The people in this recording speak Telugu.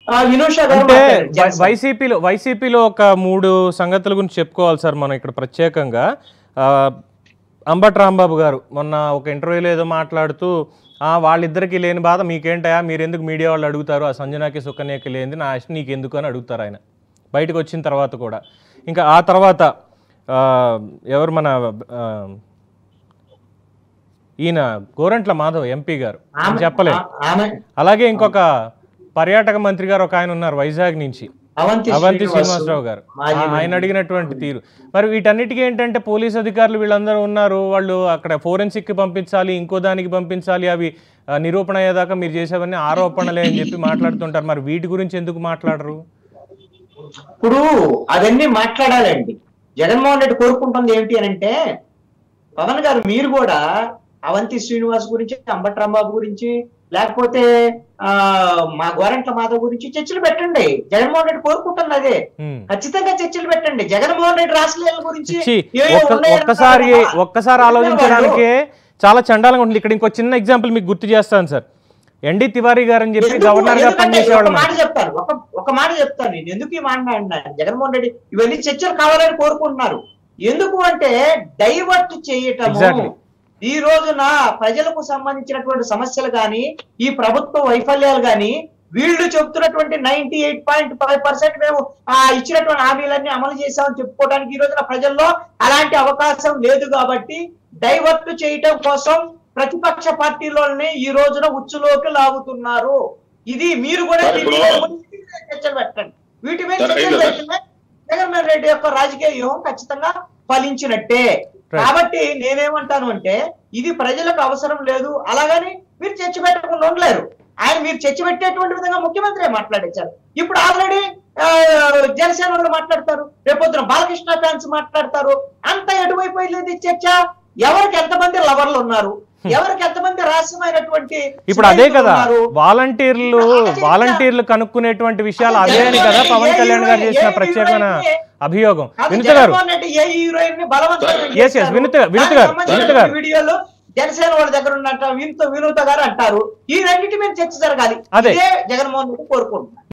ఆ, వినూష గారు అంటే మాట్లాడారు, వై- జనసేన. వైసీపీలో వైసీపీలో ఒక మూడు సంగతుల గురించి చెప్పుకోవాలి సార్ మనం ఇక్కడ ప్రత్యేకంగా ఆ, అంబటి రాంబాబు గారు మొన్న ఒక ఇంటర్వ్యూలో ఏదో మాట్లాడుతూ "ఆ, వాళ్ళిద్దరికి లేని బాధ మీకేంటయా మీరు ఎందుకు మీడియా వాళ్ళు అడుగుతారు ఆ సంజనాకి సుకన్యకి లేనిది నా ఇష్టం నీకు ఎందుకు అని అడుగుతారు ఆయన బయటకు వచ్చిన తర్వాత కూడా ఇంకా ఆ తర్వాత ఆ, ఎవరు మన ఆ, ఈయన గోరంట్ల మాధవ్ ఎంపీ గారు నేను ఆమె- చెప్పలేదు ఆ- ఆమె అలాగే ఇంకొక పర్యాటక మంత్రి గారు ఒక ఆయన ఉన్నారు వైజాగ్ నుంచి అవంతి అవంతి శ్రీనివాసు, శ్రీనివాసరావు గారు మాజీ ఆ- ఆయన అడిగినటువంటి తీరు మరి వీటన్నిటికీ ఏంటంటే పోలీస్ అధికారులు వీళ్ళందరూ ఉన్నారు వాళ్ళు అక్కడ ఫోరెన్సిక్ కి పంపించాలి ఇంకో దానికి పంపించాలి అవి ఆ, నిరూపణ అయ్యేదాకా మీరు చేసేవన్నీ ఆరోపణలే అని చెప్పి మాట్లాడుతుంటారు మరి వీటి గురించి ఎందుకు మాట్లాడరు ఇప్పుడు అవన్నీ మాట్లాడాలండి జగన్మోహన్ రెడ్డి కోరుకుంటుంది ఏమిటి అని అంటే పవన్ గారు మీరు కూడా అవంతి శ్రీనివాస్ గురించి అంబటి రాంబాబు గురించి లేకపోతే ఆ మా గోరంట్ల మాధవ్ గురించి చర్చలు పెట్టండి జగన్మోహన్ రెడ్డి కోరుకుంటుంది అదే హ్మ్. ఖచ్చితంగా చర్చలు పెట్టండి జగన్మోహన్ రెడ్డి రాష్ట్రాల గురించి చిచ్చి, ఏవో ఒక్క- ఉన్నాయని ఒక్కసారి అన్నారు. ఒక్కసారి ఆలోచించడానికే చాలా చండాలంగా ఉంటుంది ఇక్కడ ఇంకో చిన్న ఎగ్జాంపుల్ మీకు గుర్తు చేస్తాను సార్ ఎన్డి తివారీ గారు అని చెప్పి ఎందుకు? గవర్నర్ గా ఎందుకంటే పనిచేసేవాళ్ళు ఒక మాట చెప్తాను ఒక ఒక మాట చెప్తాను నేను ఎందుకు ఈ మాట అన్నాను జగన్మోహన్ రెడ్డి ఇవన్నీ చర్చలు కావాలని కోరుకుంటున్నారు ఎందుకు అంటే డైవర్ట్ చేయటము Exactly. ఈ రోజున ప్రజలకు సంబంధించినటువంటి సమస్యలు గాని ఈ ప్రభుత్వ వైఫల్యాలు గాని వీళ్ళు చెప్తున్నటువంటి ninety eight point five percent మేము ఆ ఇచ్చినటువంటి హామీలన్నీ అమలు చేశామని చెప్పుకోవడానికి ఈ రోజున ప్రజల్లో అలాంటి అవకాశం లేదు కాబట్టి డైవర్ట్ చేయటం కోసం ప్రతిపక్ష పార్టీలోనే ఈ రోజున ఉచ్చులోకి లాగుతున్నారు ఇది మీరు కూడా సార్, వీటి ఇప్పుడు- మీద చర్చలు పెట్టండి వీటి మీద సార్, చర్చలు అయిందా? పెట్టినా జగన్మోహన్ రెడ్డి యొక్క రాజకీయ వ్యూహం ఖచ్చితంగా ఫలించినట్టే Right. కాబట్టి నేనేమంటాను అంటే ఇది ప్రజలకు అవసరం లేదు అలాగని మీరు చర్చ పెట్టకుండా ఉండలేరు ఆయన మీరు చర్చ పెట్టేటువంటి విధంగా ముఖ్యమంత్రి మాట్లాడించారు ఇప్పుడు ఆల్రెడీ జనసేన వాళ్ళు మాట్లాడతారు రేపొద్దున బాలకృష్ణ ఫ్యాన్స్ మాట్లాడతారు అంత ఎటువైపు వెళ్ళేది చర్చ ఎవరికి ఎంతమంది లవర్లు ఉన్నారు ఎవరికి ఎంతమంది రహస్యమైనటువంటి ఇప్పుడు అదే స్నేహితులు కదా ఉన్నారు? వాలంటీర్లు వాలంటీర్లు కనుక్కునేటువంటి విషయాలు అదే అని కదా పవన్ కళ్యాణ్ గారు చేసిన ప్రత్యేకమైన అభియోగం అది వినుత గారు జగన్మోహన్ రెడ్డి ఏ హీరోయిన్ ని బలవంతంగా Yes, yes, చేశారు. వినుత- వినుత దానికి గారు, సంబంధించిన వినుత గారు. వీడియోలు జనసేన వాళ్ళ దగ్గర ఉన్నట్టు వినుత వినూత గారు అంటారు ఈ రెండింటి మీద చర్చ జరగాలి అదే. ఇదే జగన్మోహన్ రెడ్డి కోరుకుంటున్నారు